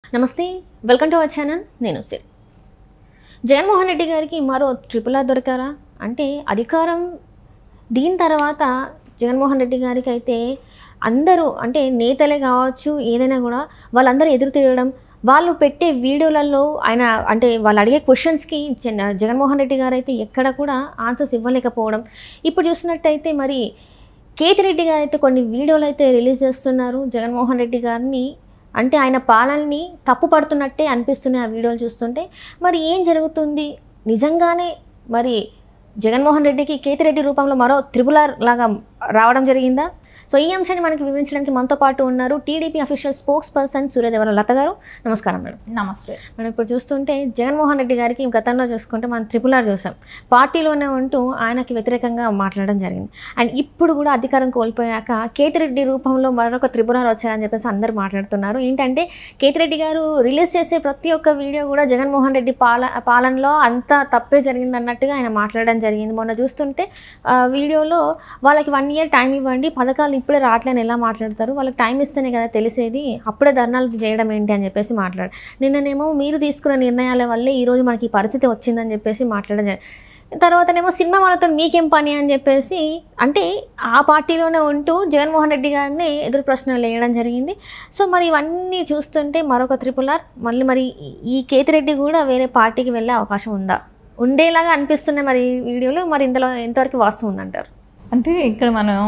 నమస్తే welcome to our channel నేను sir Jaganmohan Reddy గారికి మరో ట్రిపుల్ ఆర్ దొరికారా అంటే అధికారం దీని తర్వాత జగన్మోహన్ రెడ్డి గారికి అయితే అందరూ అంటే నేతలే కావచ్చు ఏదైనా కూడా వాళ్ళందరూ ఎదురు తిరగడం వాళ్ళు పెట్టే వీడియోలలో ఆయన అంటే వాళ్ళు అడిగే క్వశ్చన్స్కి జన- జగన్మోహన్ రెడ్డి గారు అయితే ఎక్కడ కూడా ఆన్సర్స్ ఇవ్వలేకపోవడం ఇప్పుడు చూసినట్టయితే మరి కేతిరెడ్డి గారు అయితే కొన్ని వీడియోలు అయితే రిలీజ్ చేస్తున్నారు జగన్మోహన్ రెడ్డి గారిని అంటే ఆయన పాలనని తప్పు పడుతున్నట్టే అనిపిస్తున్నాయి ఆ వీడియోలు చూస్తుంటే మరి ఏం జరుగుతుంది నిజంగానే మరి జగన్మోహన్ రెడ్డికి కేతిరెడ్డి రూపంలో మరో త్రిపులార్ లాగా రావడం జరిగిందా సో ఈ అంశాన్ని మనకి వివరించడానికి మనతో పాటు ఉన్నారు TDP official spokesperson Suryadevara Latha garu నమస్కారం మేడం నమస్తే మనం ఇప్పుడు చూస్తుంటే జగన్మోహన్ రెడ్డి గారికి గతంలో చూసుకుంటే మనం త్రిపులార్ చూసాం పార్టీలోనే ఉంటూ ఆయనకి వ్యతిరేకంగా మాట్లాడడం జరిగింది అండ్ ఇప్పుడు కూడా అధికారం కోల్పోయాక కేతిరెడ్డి రూపంలో మరొక త్రిపులార్ వచ్చారని చెప్పేసి అందరూ మాట్లాడుతున్నారు ఏంటంటే కేతిరెడ్డి గారు రిలీజ్ చేసే ప్రతి ఒక్క వీడియో కూడా జగన్మోహన్ రెడ్డి పాల పాలనలో అంతా తప్పే జరిగింది అన్నట్టుగా ఆయన మాట్లాడడం జరిగింది మొన్న చూస్తుంటే ఆ, వీడియోలో వాళ్ళకి వన్ ఇయర్ టైం ఇవ్వండి పథకాలు ఇప్పుడే రావట్లేని ఎలా మాట్లాడతారు వాళ్ళకి టైం ఇస్తేనే కదా తెలిసేది అప్పుడే ధర్నాలు చేయడం ఏంటి అని చెప్పేసి మాట్లాడు నిన్ననేమో మీరు తీసుకున్న నిర్ణయాల వల్లే ఈరోజు మనకి ఈ పరిస్థితి వచ్చిందని చెప్పేసి మాట్లాడడం జరిగింది తర్వాతనేమో సినిమా వాళ్ళతో మీకేం పని అని చెప్పేసి అంటే ఆ పార్టీలోనే ఉంటూ జగన్మోహన్ రెడ్డి గారిని ఎదురు ప్రశ్నలు వేయడం జరిగింది సో మరి ఇవన్నీ చూస్తుంటే మరొక త్రిపులార్ మళ్ళీ మరి ఈ కేతిరెడ్డి కూడా వేరే పార్టీకి వెళ్ళే అవకాశం ఉందా ఉండేలాగా అనిపిస్తున్నాయి మరి ఈ వీడియోలు మరి ఇందులో ఎంతవరకు వాస్తవం ఉందంటారు అంటే ఇక్కడ మనం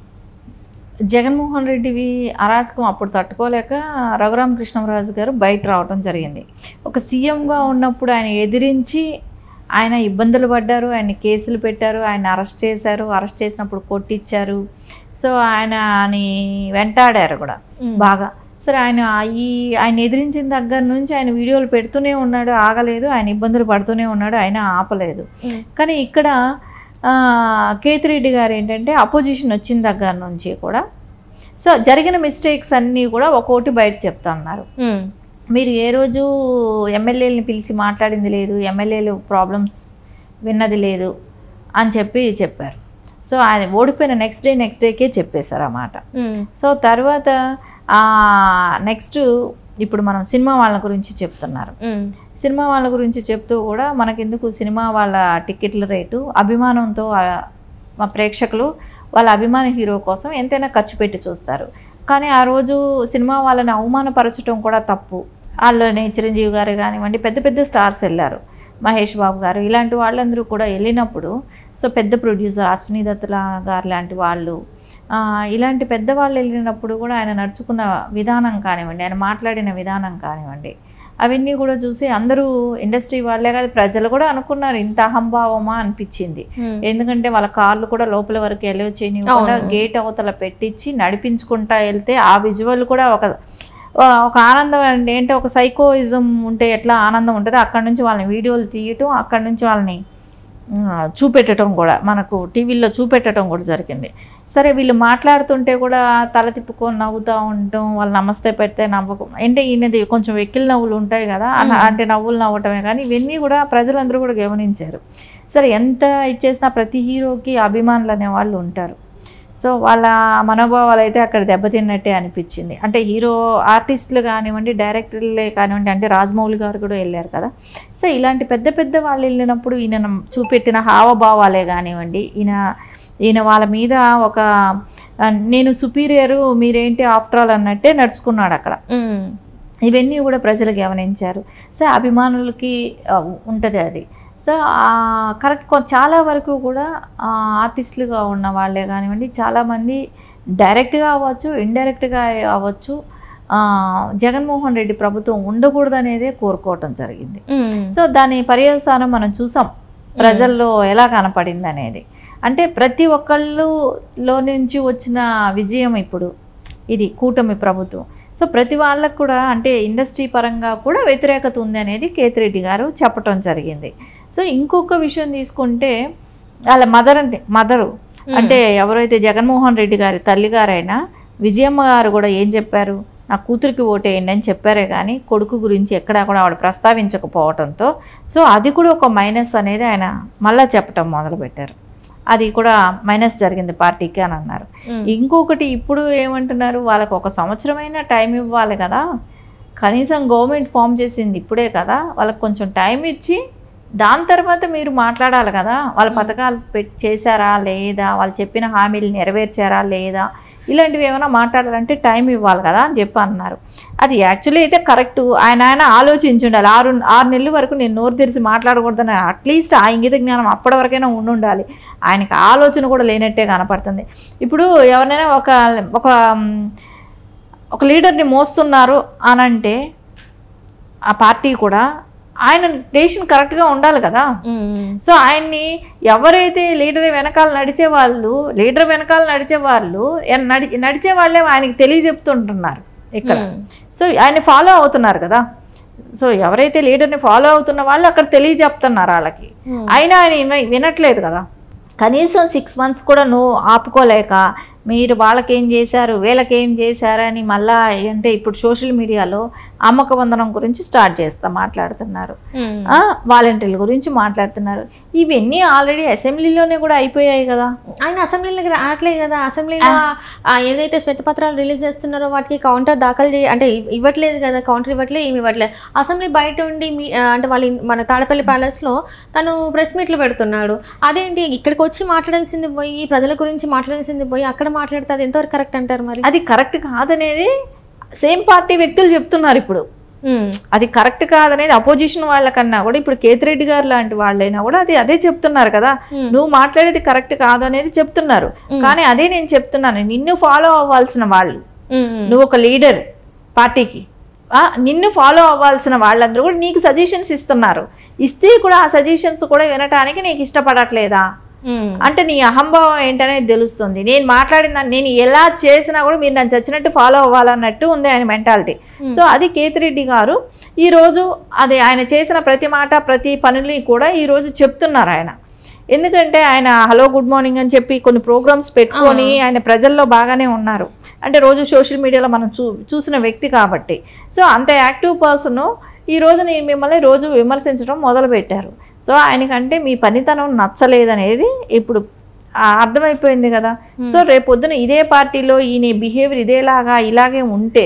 జగన్మోహన్ రెడ్డివి అరాచకం అప్పుడు తట్టుకోలేక రఘురామకృష్ణరాజు గారు బయట రావడం జరిగింది ఒక సీఎంగా ఉన్నప్పుడు ఆయన ఎదిరించి ఆయన ఇబ్బందులు పడ్డారు ఆయన కేసులు పెట్టారు ఆయన అరెస్ట్ చేశారు అరెస్ట్ చేసినప్పుడు కొట్టించారు సో ఆయన అని వెంటాడారు కూడా బాగా సరే ఆయన ఈ ఆయన ఎదిరించిన దగ్గర నుంచి ఆయన వీడియోలు పెడుతూనే ఉన్నాడు ఆగలేదు ఆయన ఇబ్బందులు పడుతూనే ఉన్నాడు ఆయన ఆపలేదు కానీ ఇక్కడ ఆ, కేతిరెడ్డి గారు ఏంటంటే అపోజిషన్ వచ్చిన దగ్గర నుంచి కూడా సో జరిగిన మిస్టేక్స్ అన్నీ కూడా ఒక్కోటి బయట చెప్తా ఉన్నారు మీరు ఏ రోజు ఎమ్మెల్యేలని పిలిచి మాట్లాడింది లేదు ఎమ్మెల్యేలు ప్రాబ్లమ్స్ విన్నది లేదు అని చెప్పి చెప్పారు సో ఆయన ఓడిపోయిన నెక్స్ట్ డే నెక్స్ట్ డేకే చెప్పేశారు అన్నమాట సో తర్వాత నెక్స్ట్ ఇప్పుడు మనం సినిమా వాళ్ళ గురించి చెప్తున్నారు సినిమా వాళ్ళ గురించి చెప్తూ కూడా మనకెందుకు సినిమా వాళ్ళ టికెట్ల రేటు అభిమానంతో ఆ, మా ప్రేక్షకులు వాళ్ళ అభిమాన హీరో కోసం ఎంతైనా ఖర్చు పెట్టి చూస్తారు కానీ ఆ రోజు సినిమా వాళ్ళని అవమానపరచడం కూడా తప్పు వాళ్ళని చిరంజీవి గారు కానివ్వండి పెద్ద పెద్ద స్టార్స్ వెళ్ళారు మహేష్ బాబు గారు ఇలాంటి వాళ్ళందరూ కూడా వెళ్ళినప్పుడు సో పెద్ద ప్రొడ్యూసర్ అశ్విని దత్తుల గారు లాంటి వాళ్ళు ఆ, ఇలాంటి పెద్దవాళ్ళు వెళ్ళినప్పుడు కూడా ఆయన నడుచుకున్న విధానం కానివ్వండి ఆయన మాట్లాడిన విధానం కానివ్వండి అవన్నీ కూడా చూసి అందరూ ఇండస్ట్రీ వాళ్ళే కాదు ప్రజలు కూడా అనుకున్నారు ఇంత అహంభావమా అనిపించింది ఎందుకంటే వాళ్ళ కార్లు కూడా లోపల వరకు వెళ్ళి చేయనివ్వకుండా అవును. గేట్ అవతల పెట్టించి నడిపించుకుంటా వెళ్తే ఆ విజువల్ కూడా ఒక ఒక ఆనందం అంటే ఏంటో ఒక సైకోయిజం ఉంటే ఎట్లా ఆనందం ఉంటుందో అక్కడ నుంచి వాళ్ళని వీడియోలు తీయటం అక్కడ నుంచి వాళ్ళని ఆ, చూపెట్టడం కూడా మనకు టీవీల్లో చూపెట్టడం కూడా జరిగింది సరే వీళ్ళు మాట్లాడుతుంటే కూడా తల తిప్పుకొని నవ్వుతూ ఉండటం వాళ్ళు నమస్తే పెడితే నవ్వకు అంటే ఈయనది కొంచెం వెక్కిలి నవ్వులు ఉంటాయి కదా అలా అంటే నవ్వులు నవ్వటమే కానీ ఇవన్నీ కూడా ప్రజలందరూ కూడా గమనించారు సరే ఎంత ఇచ్చేసినా ప్రతి హీరోకి అభిమానులు అనేవాళ్ళు ఉంటారు సో వాళ్ళ మనోభావాలు అయితే అక్కడ దెబ్బతిన్నట్టే అనిపించింది అంటే హీరో ఆర్టిస్టులు కానివ్వండి డైరెక్టర్లే కానివ్వండి అంటే రాజమౌళి గారు కూడా వెళ్ళారు కదా సో ఇలాంటి పెద్ద పెద్ద వాళ్ళు వెళ్ళినప్పుడు ఈయన చూపెట్టిన హావభావాలే కానివ్వండి ఈయన ఈయన వాళ్ళ మీద ఒక ఆ, నేను సుపీరియరు మీరేంటి ఆఫ్టర్ ఆల్ అన్నట్టే నడుచుకున్నాడు అక్కడ ఇవన్నీ కూడా ప్రజలు గమనించారు సో అభిమానులకి ఉంటుంది అది సో కరెక్ట్ చాలా వరకు కూడా ఆ, ఆర్టిస్టులుగా ఉన్న వాళ్ళే కానివ్వండి చాలామంది డైరెక్ట్గా అవ్వచ్చు ఇండైరెక్ట్గా అవ్వచ్చు ఆ, జగన్మోహన్ రెడ్డి ప్రభుత్వం ఉండకూడదనేదే కోరుకోవటం జరిగింది సో దాని పర్యవసానం మనం చూసాం ప్రజల్లో ఎలా కనపడింది అనేది అంటే ప్రతి ఒక్కళ్ళులో నుంచి వచ్చిన విజయం ఇప్పుడు ఇది కూటమి ప్రభుత్వం సో ప్రతి వాళ్ళకు కూడా అంటే ఇండస్ట్రీ పరంగా కూడా వ్యతిరేకత ఉంది అనేది కేతిరెడ్డి గారు చెప్పటం జరిగింది సో ఇంకొక విషయం తీసుకుంటే వాళ్ళ మదర్ అంటే మదరు అంటే ఎవరైతే జగన్మోహన్ రెడ్డి గారి తల్లిగారైనా విజయమ్మ గారు కూడా ఏం చెప్పారు నా కూతురికి ఓటేయండి అని చెప్పారే కానీ కొడుకు గురించి ఎక్కడా కూడా ఆవిడ ప్రస్తావించకపోవడంతో సో అది కూడా ఒక మైనస్ అనేది ఆయన మళ్ళా చెప్పటం మొదలుపెట్టారు అది కూడా మైనస్ జరిగింది పార్టీకి అని అన్నారు ఇంకొకటి ఇప్పుడు ఏమంటున్నారు వాళ్ళకి ఒక సంవత్సరమైనా టైం ఇవ్వాలి కదా కనీసం గవర్నమెంట్ ఫామ్ చేసింది ఇప్పుడే కదా వాళ్ళకి కొంచెం టైం ఇచ్చి దాని తర్వాత మీరు మాట్లాడాలి కదా వాళ్ళ పథకాలు పెట్ చేశారా లేదా వాళ్ళు చెప్పిన హామీలు నెరవేర్చారా లేదా ఇలాంటివి ఏమైనా మాట్లాడాలంటే టైం ఇవ్వాలి కదా అని చెప్పి అన్నారు అది యాక్చువల్లీ అయితే కరెక్ట్ ఆయన ఆయన ఆలోచించి ఉండాలి ఆరు ఆరు నెలల వరకు నేను నోరు తెరిచి మాట్లాడకూడదని అట్లీస్ట్ ఆ ఇంగిత జ్ఞానం అప్పటి వరకైనా ఉండి ఉండాలి ఆయనకి ఆలోచన కూడా లేనట్టే కనపడుతుంది ఇప్పుడు ఎవరినైనా ఒక ఒక మ్, ఒక లీడర్ని మోస్తున్నారు అని అంటే ఆ పార్టీ కూడా ఆయన డెసిషన్ కరెక్ట్గా ఉండాలి కదా సో ఆయన్ని ఎవరైతే లీడర్ వెనకాల నడిచే వాళ్ళు లీడర్ వెనకాల నడిచే వాళ్ళు ఎన్- నడి నడిచే వాళ్ళే ఆయనకి తెలియజెప్తుంటున్నారు ఇక్కడ సో ఆయన్ని ఫాలో అవుతున్నారు కదా సో ఎవరైతే లీడర్ని ఫాలో అవుతున్న వాళ్ళు అక్కడ తెలియజెప్తున్నారు వాళ్ళకి అయినా ఆయన విన- వినట్లేదు కదా కనీసం సిక్స్ మంత్స్ కూడా నువ్వు ఆపుకోలేక మీరు వాళ్ళకేం చేశారు వీళ్ళకేం చేశారని మళ్ళా అంటే ఇప్పుడు సోషల్ మీడియాలో అమ్మక వందనం గురించి స్టార్ట్ చేస్తా మాట్లాడుతున్నారు ఆ, వాలంటీర్ల గురించి మాట్లాడుతున్నారు ఇవన్నీ ఆల్రెడీ అసెంబ్లీలోనే కూడా అయిపోయాయి కదా ఆయన అసెంబ్లీలోకి రావట్లేదు కదా అసెంబ్లీలో ఆ ఏదైతే శ్వేతపత్రాలు రిలీజ్ చేస్తున్నారో వాటికి కౌంటర్ దాఖలు చేయ అంటే ఇవ్- ఇవ్వట్లేదు కదా కౌంటర్ ఇవ్వట్లేదు ఏమి ఇవ్వట్లేదు అసెంబ్లీ బయట ఉండి మీ ఆ, అంటే వాళ్ళ ఇన్- మన తాడపల్లి ప్యాలెస్లో తను ప్రెస్ మీట్లు పెడుతున్నాడు అదేంటి ఇక్కడికి వచ్చి మాట్లాడాల్సింది పోయి ప్రజల గురించి మాట్లాడాల్సింది పోయి అక్కడ మాట్లాడితే అది ఎంతవరకు కరెక్ట్ అంటారు మరి అది కరెక్ట్ కాదనేది సేమ్ పార్టీ వ్యక్తులు చెప్తున్నారు ఇప్పుడు ఉమ్, అది కరెక్ట్ కాదనేది అపోజిషన్ వాళ్ళకన్నా కూడా ఇప్పుడు కేతిరెడ్డి గారు లాంటి వాళ్ళైనా కూడా అది అదే చెప్తున్నారు కదా నువ్వు మాట్లాడేది కరెక్ట్ కాదు అనేది చెప్తున్నారు కానీ అదే నేను చెప్తున్నాను నిన్ను ఫాలో అవ్వాల్సిన వాళ్ళు ఉమ్, ఉమ్. నువ్వు ఒక లీడర్ పార్టీకి ఆ, నిన్ను ఫాలో అవ్వాల్సిన వాళ్ళందరూ కూడా నీకు సజెషన్స్ ఇస్తున్నారు ఇస్తే కూడా ఆ సజెషన్స్ కూడా వినటానికి నీకు ఇష్టపడట్లేదా ఉమ్, అంటే నీ అహంభావం ఏంటనేది తెలుస్తుంది నేను మాట్లాడిన దాన్ని నేను ఎలా చేసినా కూడా మీరు నన్ను చచ్చినట్టు ఫాలో అవ్వాలన్నట్టు ఉంది ఆయన మెంటాలిటీ సో అది కేతిరెడ్డి గారు ఈరోజు అది ఆయన చేసిన ప్రతి మాట ప్రతి పనులని కూడా ఈరోజు చెప్తున్నారు ఆయన ఎందుకంటే ఆయన హలో గుడ్ మార్నింగ్ అని చెప్పి కొన్ని ప్రోగ్రామ్స్ పెట్టుకొని ఆయన ప్రజల్లో బాగానే ఉన్నారు అంటే రోజు సోషల్ మీడియాలో మనం చూ చూసిన వ్యక్తి కాబట్టి సో అంత యాక్టివ్ పర్సన్ ఈ రోజు నేను మిమ్మల్ని రోజు విమర్శించడం మొదలుపెట్టారు సో ఆయనకంటే మీ పనితనం నచ్చలేదనేది ఇప్పుడు ఆ, అర్థమైపోయింది కదా సో రేపొద్దున ఇదే పార్టీలో ఈయన బిహేవియర్ ఇదేలాగా ఇలాగే ఉంటే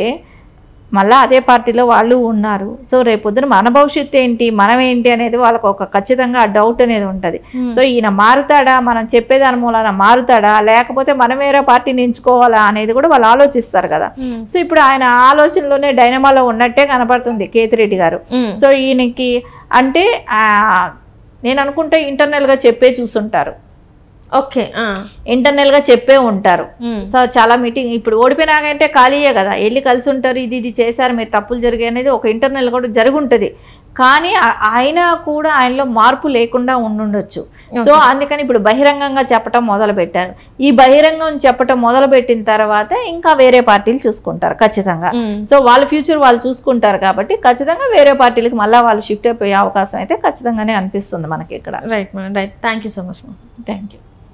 మళ్ళీ అదే పార్టీలో వాళ్ళు ఉన్నారు సో రేపొద్దున మన భవిష్యత్తు ఏంటి మనం ఏంటి అనేది వాళ్ళకు ఒక ఖచ్చితంగా డౌట్ అనేది ఉంటుంది సో ఈయన మారుతాడా మనం చెప్పేదాని మూలాన మారుతాడా లేకపోతే మనం వేరే పార్టీని ఎంచుకోవాలా అనేది కూడా వాళ్ళు ఆలోచిస్తారు కదా సో ఇప్పుడు ఆయన ఆలోచనలోనే డైనమాలో ఉన్నట్టే కనపడుతుంది కేతిరెడ్డి గారు ఉమ్. సో ఈయనకి అంటే ఆ, నేను అనుకుంటే ఇంటర్నల్గా చెప్పే చూసుంటారు ఓకే ఆ. ఇంటర్నల్గా చెప్పే ఉంటారు ఉమ్. సో చాలా మీటింగ్ ఇప్పుడు ఓడిపోయినాకంటే ఖాళీయే కదా వెళ్ళి కలిసి ఉంటారు ఇది ఇది చేశారు మీరు తప్పులు జరిగాయి అనేది ఒక ఇంటర్నల్ కూడా జరుగుంటుంది కానీ ఆ- ఆయన కూడా ఆయనలో మార్పు లేకుండా ఉండుండొచ్చు సో అందుకని ఇప్పుడు బహిరంగంగా చెప్పటం మొదలు పెట్టారు ఈ బహిరంగం చెప్పటం మొదలు పెట్టిన తర్వాత ఇంకా వేరే పార్టీలు చూసుకుంటారు ఖచ్చితంగా ఉమ్. సో వాళ్ళ ఫ్యూచర్ వాళ్ళు చూసుకుంటారు కాబట్టి ఖచ్చితంగా వేరే పార్టీలకు మళ్ళీ వాళ్ళు షిఫ్ట్ అయిపోయే అవకాశం అయితే ఖచ్చితంగానే అనిపిస్తుంది మనకి ఇక్కడ right madam right thank you so much madam thank you